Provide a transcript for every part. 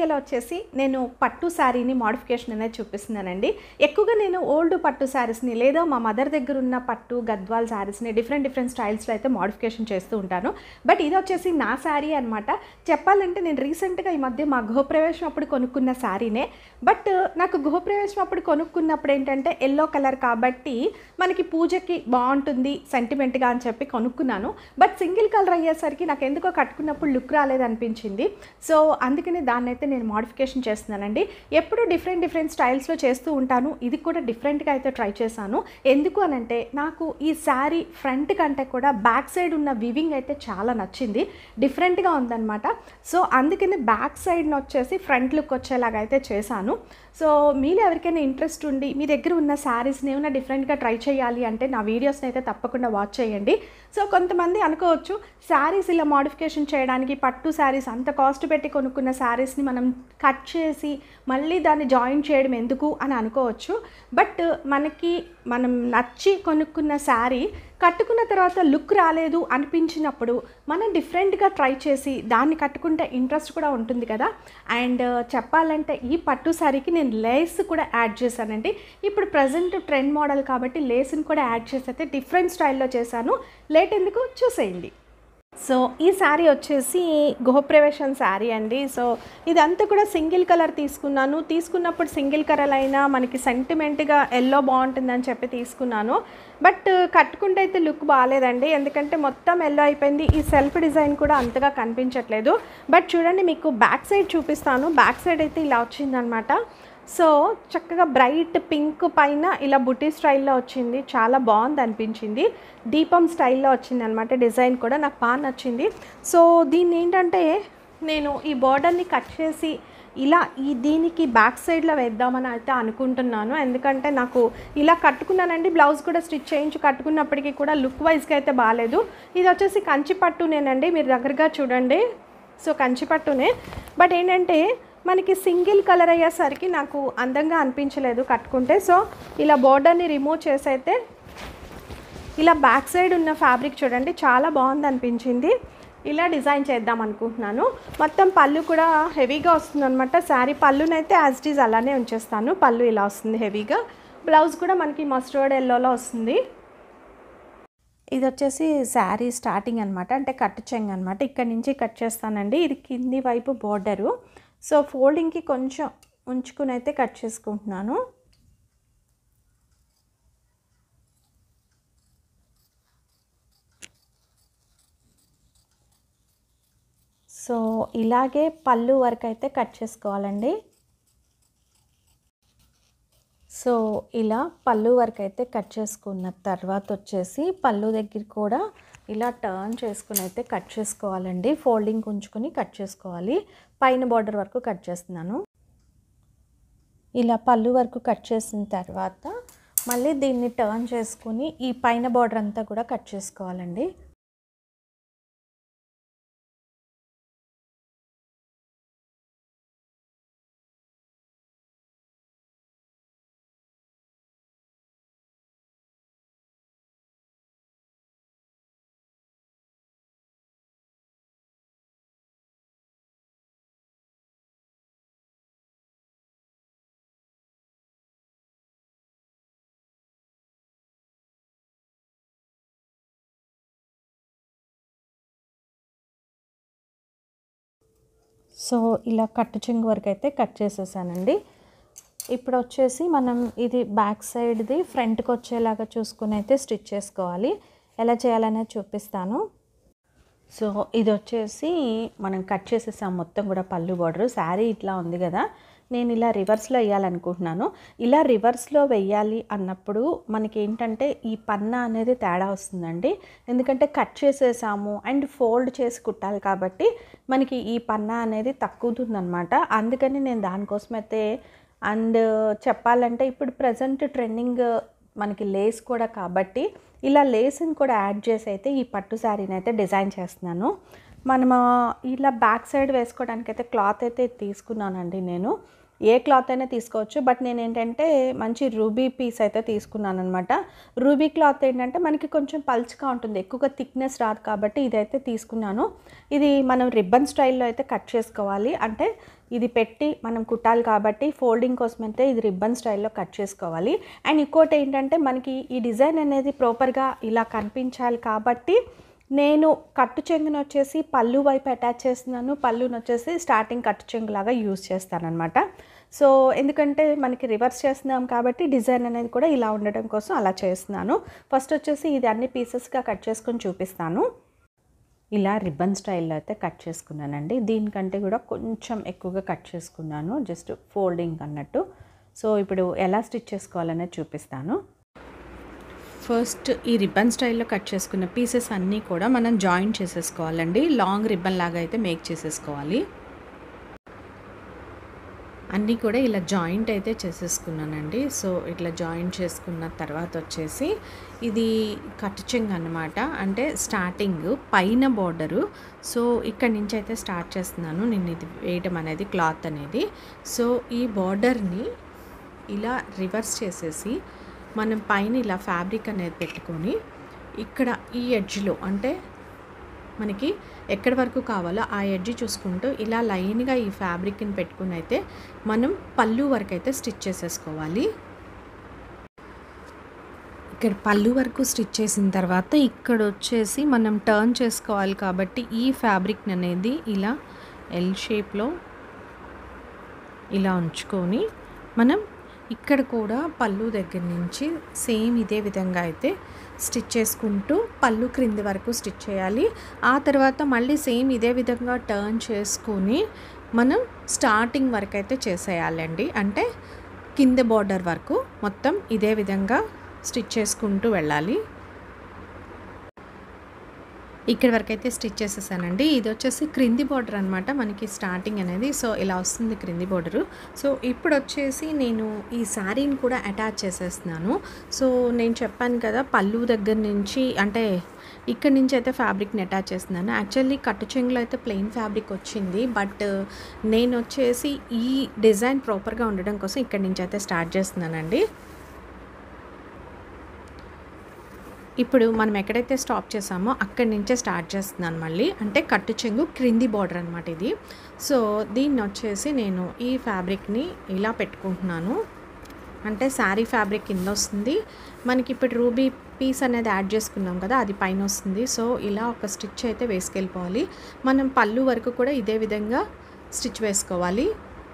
వీడియోలో వచ్చేసి నేను పట్టు శారీని మోడిఫికేషన్ అనేది చూపిస్తున్నానండి ఎక్కువగా నేను ఓల్డ్ పట్టు శారీస్ని లేదా మా మదర్ దగ్గర ఉన్న పట్టు గద్వాల్ శారీస్ని డిఫరెంట్ డిఫరెంట్ స్టైల్స్లో అయితే మోడిఫికేషన్ చేస్తూ ఉంటాను బట్ ఇది వచ్చేసి నా శారీ అనమాట చెప్పాలంటే నేను రీసెంట్గా ఈ మధ్య మా గృహప్రవేశం అప్పుడు కొనుక్కున్న శారీనే బట్ నాకు గృహప్రవేశం అప్పుడు కొనుక్కున్నప్పుడు ఏంటంటే ఎల్లో కలర్ కాబట్టి మనకి పూజకి బాగుంటుంది సెంటిమెంట్గా అని చెప్పి కొనుక్కున్నాను బట్ సింగిల్ కలర్ అయ్యేసరికి నాకు ఎందుకో కట్టుకున్నప్పుడు లుక్ రాలేదనిపించింది సో అందుకని దాన్ని అయితే నేను మోడిఫికేషన్ చేస్తున్నానండి ఎప్పుడు డిఫరెంట్ డిఫరెంట్ స్టైల్స్లో చేస్తూ ఉంటాను ఇది కూడా డిఫరెంట్గా అయితే ట్రై చేశాను ఎందుకు అనంటే నాకు ఈ శారీ ఫ్రంట్ కంటే కూడా బ్యాక్ సైడ్ ఉన్న వివింగ్ అయితే చాలా నచ్చింది డిఫరెంట్గా ఉందన్నమాట సో అందుకని బ్యాక్ సైడ్ని వచ్చేసి ఫ్రంట్ లుక్ వచ్చేలాగా అయితే చేశాను సో మీరు ఎవరికైనా ఇంట్రెస్ట్ ఉండి మీ దగ్గర ఉన్న శారీస్ని ఏమైనా డిఫరెంట్గా ట్రై చేయాలి అంటే నా వీడియోస్ని అయితే తప్పకుండా వాచ్ చేయండి సో కొంతమంది అనుకోవచ్చు శారీస్ ఇలా మోడిఫికేషన్ చేయడానికి పట్టు శారీస్ అంత కాస్ట్ పెట్టి కొనుక్కున్న శారీస్ని మనం కట్ చేసి మళ్ళీ దాన్ని జాయిన్ చేయడం ఎందుకు అని అనుకోవచ్చు బట్ మనకి మనం నచ్చి కొనుక్కున్న శారీ కట్టుకున్న తర్వాత లుక్ రాలేదు అనిపించినప్పుడు మనం డిఫరెంట్గా ట్రై చేసి దాన్ని కట్టుకుంటే ఇంట్రెస్ట్ కూడా ఉంటుంది కదా అండ్ చెప్పాలంటే ఈ పట్టు శారీకి నేను లేస్ కూడా యాడ్ చేశానండి ఇప్పుడు ప్రజెంట్ ట్రెండ్ మోడల్ కాబట్టి లేస్ని కూడా యాడ్ చేసి అయితే డిఫరెంట్ స్టైల్లో చేశాను లేట్ ఎందుకు చూసేయండి సో ఈ శారీ వచ్చేసి గృహప్రవేశం శారీ అండి సో ఇదంతా కూడా సింగిల్ కలర్ తీసుకున్నాను తీసుకున్నప్పుడు సింగిల్ కలర్ అయినా మనకి సెంటిమెంట్గా ఎల్లో బాగుంటుందని చెప్పి తీసుకున్నాను బట్ కట్టుకుంటే అయితే లుక్ బాగాలేదండి ఎందుకంటే మొత్తం ఎల్లో అయిపోయింది ఈ సెల్ఫ్ డిజైన్ కూడా అంతగా కనిపించట్లేదు బట్ చూడండి మీకు బ్యాక్ సైడ్ చూపిస్తాను బ్యాక్ సైడ్ అయితే ఇలా వచ్చిందనమాట సో చక్కగా బ్రైట్ పింక్ పైన ఇలా బుటీ స్టైల్లో వచ్చింది చాలా బాగుంది అనిపించింది దీపం స్టైల్లో వచ్చింది అనమాట డిజైన్ కూడా నాకు బాగా నచ్చింది సో దీన్ని ఏంటంటే నేను ఈ బార్డర్ని కట్ చేసి ఇలా ఈ దీనికి బ్యాక్ సైడ్లో వేద్దామని అయితే అనుకుంటున్నాను ఎందుకంటే నాకు ఇలా కట్టుకున్నానండి బ్లౌజ్ కూడా స్టిచ్ చేయించి కట్టుకున్నప్పటికీ కూడా లుక్ వైజ్గా అయితే బాగాలేదు ఇది వచ్చేసి కంచి పట్టునేనండి మీరు దగ్గరగా చూడండి సో కంచి పట్టునే బట్ ఏంటంటే మనకి సింగిల్ కలర్ అయ్యేసరికి నాకు అందంగా అనిపించలేదు కట్టుకుంటే సో ఇలా బోర్డర్ని రిమూవ్ చేసి అయితే ఇలా బ్యాక్ సైడ్ ఉన్న ఫ్యాబ్రిక్ చూడండి చాలా బాగుంది అనిపించింది ఇలా డిజైన్ చేద్దాం అనుకుంటున్నాను మొత్తం పళ్ళు కూడా హెవీగా వస్తుంది అనమాట శారీ పళ్ళునైతే యాజ్ ఇట్ ఈజ్ అలానే ఉంచేస్తాను పళ్ళు ఇలా వస్తుంది హెవీగా బ్లౌజ్ కూడా మనకి మస్టర్డ్ ఎల్లోలో వస్తుంది ఇది వచ్చేసి శారీ స్టార్టింగ్ అనమాట అంటే కట్ చెంగ్ అనమాట ఇక్కడ నుంచి కట్ చేస్తానండి ఇది కింది వైపు బోర్డరు సో ఫోల్డింగ్కి కొంచెం ఉంచుకుని అయితే కట్ చేసుకుంటున్నాను సో ఇలాగే పళ్ళు వరకు అయితే కట్ చేసుకోవాలండి సో ఇలా పళ్ళు వరకు అయితే కట్ చేసుకున్న తర్వాత వచ్చేసి పళ్ళు దగ్గర కూడా ఇలా టర్న్ చేసుకుని అయితే కట్ చేసుకోవాలండి ఫోల్డింగ్ ఉంచుకొని కట్ చేసుకోవాలి పైన బార్డర్ వరకు కట్ చేస్తున్నాను ఇలా పళ్ళు వరకు కట్ చేసిన తర్వాత మళ్ళీ దీన్ని టర్న్ చేసుకుని ఈ పైన బార్డర్ అంతా కూడా కట్ చేసుకోవాలండి సో ఇలా కట్టు చెంగు వరకు అయితే కట్ చేసేసానండి ఇప్పుడు వచ్చేసి మనం ఇది బ్యాక్ సైడ్ది ఫ్రంట్కి వచ్చేలాగా చూసుకుని అయితే స్టిచ్ చేసుకోవాలి ఎలా చేయాలనేది చూపిస్తాను సో ఇది వచ్చేసి మనం కట్ చేసేసాం మొత్తం కూడా పళ్ళు బార్డర్ శారీ ఇట్లా ఉంది కదా నేను ఇలా రివర్స్లో వేయాలనుకుంటున్నాను ఇలా రివర్స్లో వెయ్యాలి అన్నప్పుడు మనకి ఏంటంటే ఈ పన్నా అనేది తేడా వస్తుందండి ఎందుకంటే కట్ చేసేసాము అండ్ ఫోల్డ్ చేసి కుట్టాలి కాబట్టి మనకి ఈ పన్నా అనేది తక్కువతుందనమాట అందుకని నేను దానికోసం అయితే అండ్ చెప్పాలంటే ఇప్పుడు ప్రజెంట్ ట్రెండింగ్ మనకి లేస్ కూడా కాబట్టి ఇలా లేస్ని కూడా యాడ్ చేసి అయితే ఈ పట్టు శారీని అయితే డిజైన్ చేస్తున్నాను మనము ఇలా బ్యాక్ సైడ్ వేసుకోవడానికి అయితే క్లాత్ అయితే తీసుకున్నానండి నేను ఏ క్లాత్ అయినా తీసుకోవచ్చు బట్ నేను ఏంటంటే మంచి రూబీ పీస్ అయితే తీసుకున్నాను అనమాట రూబీ క్లాత్ ఏంటంటే మనకి కొంచెం పల్చగా ఉంటుంది ఎక్కువగా థిక్నెస్ రాదు కాబట్టి ఇదైతే తీసుకున్నాను ఇది మనం రిబ్బన్ స్టైల్లో అయితే కట్ చేసుకోవాలి అంటే ఇది పెట్టి మనం కుట్టాలి కాబట్టి ఫోల్డింగ్ కోసం అయితే ఇది రిబ్బన్ స్టైల్లో కట్ చేసుకోవాలి అండ్ ఇంకోటి ఏంటంటే మనకి ఈ డిజైన్ అనేది ప్రాపర్గా ఇలా కనిపించాలి కాబట్టి నేను కట్టు చెంగును వచ్చేసి పళ్ళు వైపు అటాచ్ చేస్తున్నాను పళ్ళును వచ్చేసి స్టార్టింగ్ కట్టు చెంగు లాగా యూజ్ చేస్తానన్నమాట సో ఎందుకంటే మనకి రివర్స్ చేస్తున్నాం కాబట్టి డిజైన్ అనేది కూడా ఇలా ఉండడం కోసం అలా చేస్తున్నాను ఫస్ట్ వచ్చేసి ఇది అన్ని పీసెస్గా కట్ చేసుకొని చూపిస్తాను ఇలా రిబ్బన్ స్టైల్లో అయితే కట్ చేసుకున్నానండి దీనికంటే కూడా కొంచెం ఎక్కువగా కట్ చేసుకున్నాను జస్ట్ ఫోల్డింగ్ అన్నట్టు సో ఇప్పుడు ఎలా స్టిచ్ చేసుకోవాలనేది చూపిస్తాను ఫస్ట్ ఈ రిబ్బన్ స్టైల్లో కట్ చేసుకున్న పీసెస్ అన్నీ కూడా మనం జాయిన్ చేసేసుకోవాలండి లాంగ్ రిబ్బన్ లాగా అయితే మేక్ చేసేసుకోవాలి అన్నీ కూడా ఇలా జాయింట్ అయితే చేసేసుకున్నానండి సో ఇట్లా జాయింట్ చేసుకున్న తర్వాత వచ్చేసి ఇది కట్ చెంగ్ అనమాట అంటే స్టార్టింగ్ పైన బార్డరు సో ఇక్కడ నుంచి అయితే స్టార్ట్ చేస్తున్నాను నేను ఇది వేయటం అనేది క్లాత్ అనేది సో ఈ బార్డర్ని ఇలా రివర్స్ చేసేసి మనం పైన ఇలా ఫ్యాబ్రిక్ అనేది పెట్టుకొని ఇక్కడ ఈ ఎడ్జ్లో అంటే మనకి ఎక్కడి వరకు కావాలో ఆ ఎడ్జ్ చూసుకుంటూ ఇలా లైన్గా ఈ ఫ్యాబ్రిక్ని పెట్టుకుని అయితే మనం పళ్ళు వరకు అయితే స్టిచ్ చేసేసుకోవాలి ఇక్కడ పళ్ళు వరకు స్టిచ్ చేసిన తర్వాత ఇక్కడ వచ్చేసి మనం టర్న్ చేసుకోవాలి కాబట్టి ఈ ఫ్యాబ్రిక్ అనేది ఇలా ఎల్ షేప్లో ఇలా ఉంచుకొని మనం ఇక్కడ కూడా పళ్ళు దగ్గర నుంచి సేమ్ ఇదే విధంగా అయితే స్టిచ్ చేసుకుంటూ పళ్ళు క్రింది వరకు స్టిచ్ చేయాలి ఆ తర్వాత మళ్ళీ సేమ్ ఇదే విధంగా టర్న్ చేసుకొని మనం స్టార్టింగ్ వరకు అయితే చేసేయాలండి అంటే కింద బార్డర్ వరకు మొత్తం ఇదే విధంగా స్టిచ్ చేసుకుంటూ వెళ్ళాలి ఇక్కడ వరకు అయితే స్టిచ్ చేసేసానండి ఇది వచ్చేసి క్రింది బార్డర్ అనమాట మనకి స్టార్టింగ్ అనేది సో ఇలా వస్తుంది క్రింది బార్డరు సో ఇప్పుడు వచ్చేసి నేను ఈ శారీని కూడా అటాచ్ చేసేస్తున్నాను సో నేను చెప్పాను కదా పళ్ళు దగ్గర నుంచి అంటే ఇక్కడ నుంచి అయితే ఫ్యాబ్రిక్ని అటాచ్ చేస్తున్నాను యాక్చువల్లీ కట్టు చెంగులో అయితే ప్లెయిన్ ఫ్యాబ్రిక్ వచ్చింది బట్ నేను వచ్చేసి ఈ డిజైన్ ప్రాపర్గా ఉండడం కోసం ఇక్కడ నుంచి అయితే స్టార్ట్ చేస్తున్నానండి ఇప్పుడు మనం ఎక్కడైతే స్టాప్ చేసామో అక్కడి నుంచే స్టార్ట్ చేస్తున్నాను మళ్ళీ అంటే కట్టు చెంగు క్రింది బార్డర్ అనమాట ఇది సో దీన్ని వచ్చేసి నేను ఈ ఫ్యాబ్రిక్ని ఇలా పెట్టుకుంటున్నాను అంటే శారీ ఫ్యాబ్రిక్ కింద వస్తుంది మనకి ఇప్పుడు రూబీ పీస్ అనేది యాడ్ చేసుకున్నాం కదా అది పైన వస్తుంది సో ఇలా ఒక స్టిచ్ అయితే వేసుకెళ్ళిపోవాలి మనం పళ్ళు వరకు కూడా ఇదే విధంగా స్టిచ్ వేసుకోవాలి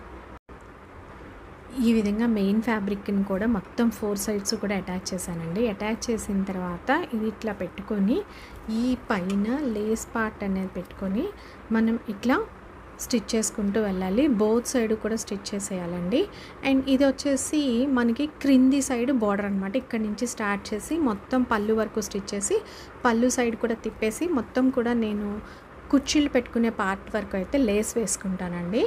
ఈ విధంగా మెయిన్ ఫ్యాబ్రిక్ని కూడా మొత్తం ఫోర్ సైడ్స్ కూడా అటాచ్ చేశానండి అటాచ్ చేసిన తర్వాత ఇది ఇట్లా పెట్టుకొని ఈ పైన లేస్ పార్ట్ అనేది పెట్టుకొని మనం ఇట్లా స్టిచ్ చేసుకుంటూ వెళ్ళాలి బోత్ సైడ్ కూడా స్టిచ్ చేసేయాలండి అండ్ ఇది వచ్చేసి మనకి క్రింది సైడ్ బార్డర్ అనమాట ఇక్కడ నుంచి స్టార్ట్ చేసి మొత్తం పళ్ళు వరకు స్టిచ్ చేసి పళ్ళు సైడ్ కూడా తిప్పేసి మొత్తం కూడా నేను కుర్చీలు పెట్టుకునే పార్ట్ వరకు అయితే లేస్ వేసుకుంటానండి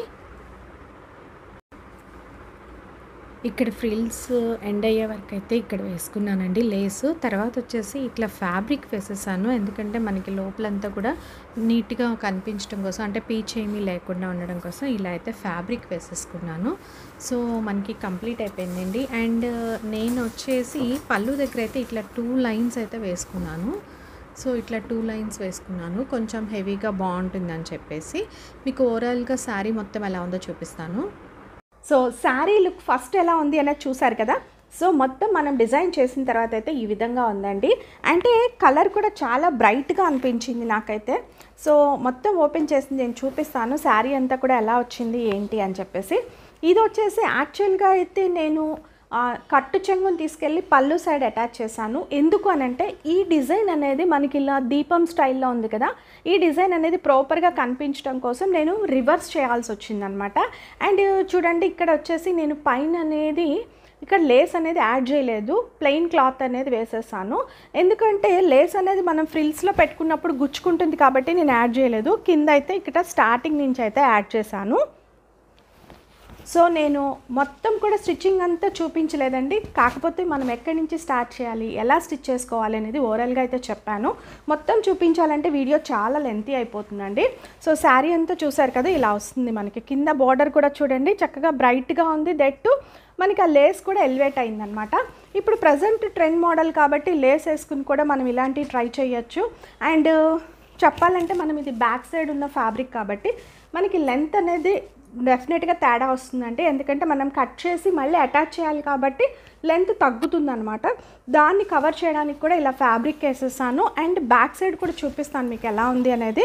ఇక్కడ ఫ్రిల్స్ ఎండ్ అయ్యే వరకు అయితే ఇక్కడ వేసుకున్నానండి లేసు తర్వాత వచ్చేసి ఇట్లా ఫ్యాబ్రిక్ వేసేసాను ఎందుకంటే మనకి లోపలంతా కూడా నీట్గా కనిపించడం కోసం అంటే పీచ్ ఏమీ లేకుండా ఉండడం కోసం ఇలా అయితే ఫ్యాబ్రిక్ వేసేసుకున్నాను సో మనకి కంప్లీట్ అయిపోయిందండి అండ్ నేను వచ్చేసి పళ్ళు దగ్గర అయితే ఇట్లా టూ లైన్స్ అయితే వేసుకున్నాను సో ఇట్లా టూ లైన్స్ వేసుకున్నాను కొంచెం హెవీగా బాగుంటుందని చెప్పేసి మీకు ఓవరాల్గా శారీ మొత్తం ఎలా ఉందో చూపిస్తాను సో శారీ లుక్ ఫస్ట్ ఎలా ఉంది అనేది చూసారు కదా సో మొత్తం మనం డిజైన్ చేసిన తర్వాత అయితే ఈ విధంగా ఉందండి అంటే కలర్ కూడా చాలా బ్రైట్గా అనిపించింది నాకైతే సో మొత్తం ఓపెన్ చేసి నేను చూపిస్తాను శారీ అంతా కూడా ఎలా వచ్చింది ఏంటి అని చెప్పేసి ఇది వచ్చేసి యాక్చువల్గా అయితే నేను ఆ, కట్టు చెంగుని తీసుకెళ్ళి పళ్ళు సైడ్ అటాచ్ చేశాను ఎందుకు అని అంటే ఈ డిజైన్ అనేది మనకి ఇలా దీపం స్టైల్లో ఉంది కదా ఈ డిజైన్ అనేది ప్రాపర్గా కనిపించడం కోసం నేను రివర్స్ చేయాల్సి వచ్చిందనమాట అండ్ చూడండి ఇక్కడ వచ్చేసి నేను పైన అనేది ఇక్కడ లేస్ అనేది యాడ్ చేయలేదు ప్లెయిన్ క్లాత్ అనేది వేసేసాను ఎందుకంటే లేస్ అనేది మనం ఫ్రిల్స్లో పెట్టుకున్నప్పుడు గుచ్చుకుంటుంది కాబట్టి నేను యాడ్ చేయలేదు కింద అయితే ఇక్కడ స్టార్టింగ్ నుంచి అయితే యాడ్ చేశాను సో నేను మొత్తం కూడా స్టిచ్చింగ్ అంతా చూపించలేదండి కాకపోతే మనం ఎక్కడి నుంచి స్టార్ట్ చేయాలి ఎలా స్టిచ్ చేసుకోవాలి అనేది ఓవరాల్గా అయితే చెప్పాను మొత్తం చూపించాలంటే వీడియో చాలా లెంతీ అయిపోతుందండి సో శారీ అంతా చూసారు కదా ఇలా వస్తుంది మనకి కింద బార్డర్ కూడా చూడండి చక్కగా బ్రైట్గా ఉంది దట్టు మనకి ఆ లేస్ కూడా ఎలివేట్ అయిందనమాట ఇప్పుడు ప్రజెంట్ ట్రెండ్ మోడల్ కాబట్టి లేస్ వేసుకుని కూడా మనం ఇలాంటివి ట్రై చేయొచ్చు అండ్ చెప్పాలంటే మనం ఇది బ్యాక్ సైడ్ ఉన్న ఫ్యాబ్రిక్ కాబట్టి మనకి లెంత్ అనేది డెఫినెట్గా తేడా వస్తుందండి ఎందుకంటే మనం కట్ చేసి మళ్ళీ అటాచ్ చేయాలి కాబట్టి లెంత్ తగ్గుతుందనమాట దాన్ని కవర్ చేయడానికి కూడా ఇలా ఫ్యాబ్రిక్ వేసేసాను అండ్ బ్యాక్ సైడ్ కూడా చూపిస్తాను మీకు ఎలా ఉంది అనేది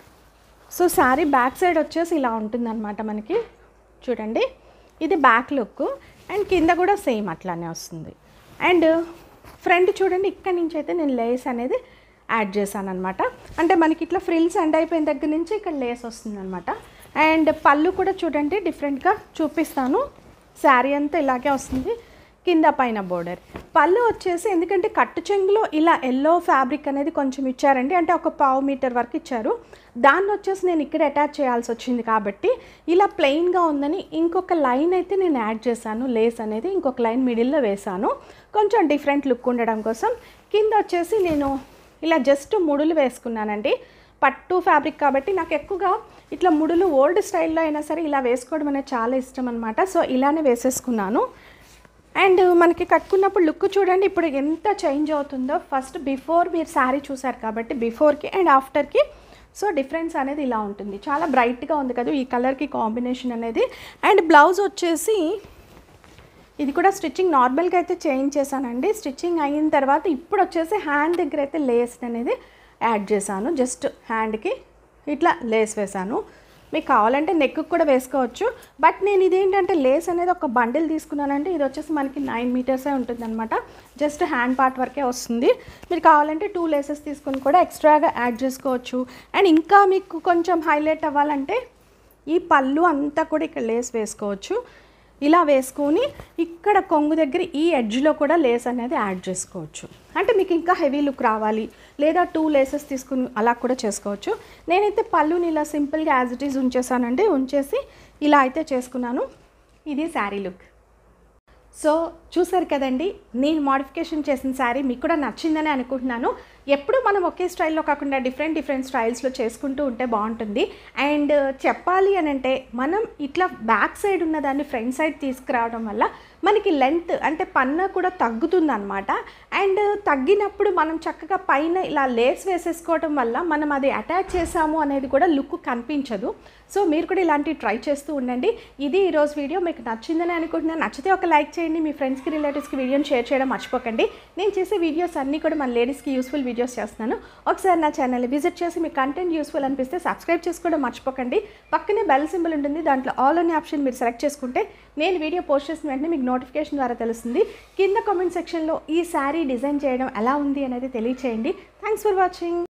సో శారీ బ్యాక్ సైడ్ వచ్చేసి ఇలా ఉంటుందన్నమాట మనకి చూడండి ఇది బ్యాక్ లుక్ అండ్ కింద కూడా సేమ్ అట్లానే వస్తుంది అండ్ ఫ్రంట్ చూడండి ఇక్కడి నుంచి అయితే నేను లేస్ అనేది యాడ్ చేశాను అనమాట అంటే మనకి ఇట్లా ఫ్రిల్స్ ఎండ్ అయిపోయిన దగ్గర నుంచి ఇక్కడ లేస్ వస్తుంది అనమాట అండ్ పళ్ళు కూడా చూడండి డిఫరెంట్గా చూపిస్తాను శారీ అంతా ఇలాగే వస్తుంది కింద పైన బోర్డర్ పళ్ళు వచ్చేసి ఎందుకంటే కట్టు చెంగులో ఇలా ఎల్లో ఫ్యాబ్రిక్ అనేది కొంచెం ఇచ్చారండి అంటే ఒక పావు మీటర్ వరకు ఇచ్చారు దాన్ని వచ్చేసి నేను ఇక్కడ అటాచ్ చేయాల్సి వచ్చింది కాబట్టి ఇలా ప్లెయిన్గా ఉందని ఇంకొక లైన్ అయితే నేను యాడ్ చేశాను లేస్ అనేది ఇంకొక లైన్ మిడిల్లో వేశాను కొంచెం డిఫరెంట్ లుక్ ఉండడం కోసం కింద వచ్చేసి నేను ఇలా జస్ట్ ముడులు వేసుకున్నానండి పట్టు ఫ్యాబ్రిక్ కాబట్టి నాకు ఎక్కువగా ఇట్లా ముడులు ఓల్డ్ స్టైల్లో అయినా సరే ఇలా వేసుకోవడం అనేది చాలా ఇష్టం అనమాట సో ఇలానే వేసేసుకున్నాను అండ్ మనకి కట్టుకున్నప్పుడు లుక్ చూడండి ఇప్పుడు ఎంత చేంజ్ అవుతుందో ఫస్ట్ బిఫోర్ మీరు శారీ చూసారు కాబట్టి బిఫోర్కి అండ్ ఆఫ్టర్కి సో డిఫరెన్స్ అనేది ఇలా ఉంటుంది చాలా బ్రైట్గా ఉంది కదా ఈ కలర్కి కాంబినేషన్ అనేది అండ్ బ్లౌజ్ వచ్చేసి ఇది కూడా స్టిచ్చింగ్ నార్మల్గా అయితే చేంజ్ చేశానండి స్టిచ్చింగ్ అయిన తర్వాత ఇప్పుడు వచ్చేసి హ్యాండ్ దగ్గర అయితే లేస్ అనేది యాడ్ చేశాను జస్ట్ హ్యాండ్కి ఇట్లా లేస్ వేశాను మీకు కావాలంటే నెక్ కూడా వేసుకోవచ్చు బట్ నేను ఇదేంటంటే లేస్ అనేది ఒక బండిల్ తీసుకున్నానంటే ఇది వచ్చేసి మనకి నైన్ మీటర్సే ఉంటుందన్నమాట జస్ట్ హ్యాండ్ పార్ట్ వరకే వస్తుంది మీరు కావాలంటే టూ లేసెస్ తీసుకుని కూడా ఎక్స్ట్రాగా యాడ్ చేసుకోవచ్చు అండ్ ఇంకా మీకు కొంచెం హైలైట్ అవ్వాలంటే ఈ పళ్ళు అంతా కూడా ఇక్కడ లేస్ వేసుకోవచ్చు ఇలా వేసుకొని ఇక్కడ కొంగు దగ్గర ఈ ఎడ్జ్లో కూడా లేస్ అనేది యాడ్ చేసుకోవచ్చు అంటే మీకు ఇంకా హెవీ లుక్ రావాలి లేదా టూ లేసెస్ తీసుకుని అలా కూడా చేసుకోవచ్చు నేనైతే పళ్ళుని ఇలా సింపుల్గా యాజ్ ఇట్ ఈజ్ ఉంచేసానండి ఉంచేసి ఇలా అయితే చేసుకున్నాను ఇది శారీ లుక్ సో చూసారు కదండి నేను మోడిఫికేషన్ చేసిన శారీ మీకు కూడా నచ్చిందని అనుకుంటున్నాను ఎప్పుడు మనం ఒకే స్టైల్లో కాకుండా డిఫరెంట్ డిఫరెంట్ స్టైల్స్లో చేసుకుంటూ ఉంటే బాగుంటుంది అండ్ చెప్పాలి అని అంటే మనం ఇట్లా బ్యాక్ సైడ్ ఉన్నదాన్ని ఫ్రంట్ సైడ్ తీసుకురావడం వల్ల మనకి లెంత్ అంటే పన్న కూడా తగ్గుతుంది అనమాట అండ్ తగ్గినప్పుడు మనం చక్కగా పైన ఇలా లేస్ వేసేసుకోవడం వల్ల మనం అది అటాచ్ చేసాము అనేది కూడా లుక్ కనిపించదు సో మీరు కూడా ఇలాంటివి ట్రై చేస్తూ ఉండండి ఇది ఈరోజు వీడియో మీకు నచ్చిందని అనుకుంటున్నాను నచ్చితే ఒక లైక్ చేయండి మీ ఫ్రెండ్స్కి రిలేటివ్స్కి వీడియోని షేర్ చేయడం మర్చిపోకండి నేను చేసే వీడియోస్ అన్నీ కూడా మన లేడీస్కి యూస్ఫుల్ వీడియోస్ చేస్తున్నాను ఒకసారి నా ఛానల్ని విజిట్ చేసి మీ కంటెంట్ యూస్ఫుల్ అనిపిస్తే సబ్స్క్రైబ్ చేసుకోవడం మర్చిపోకండి పక్కనే బెల్ సింబల్ ఉంటుంది దాంట్లో ఆల్ అనే ఆప్షన్ మీరు సెలెక్ట్ చేసుకుంటే నేను వీడియో పోస్ట్ చేసిన వెంటనే మీకు నోటిఫికేషన్ ద్వారా తెలుస్తుంది కింద కామెంట్ సెక్షన్లో ఈ శారీ డిజైన్ చేయడం ఎలా ఉంది అనేది తెలియచేయండి థ్యాంక్స్ ఫర్ వాచింగ్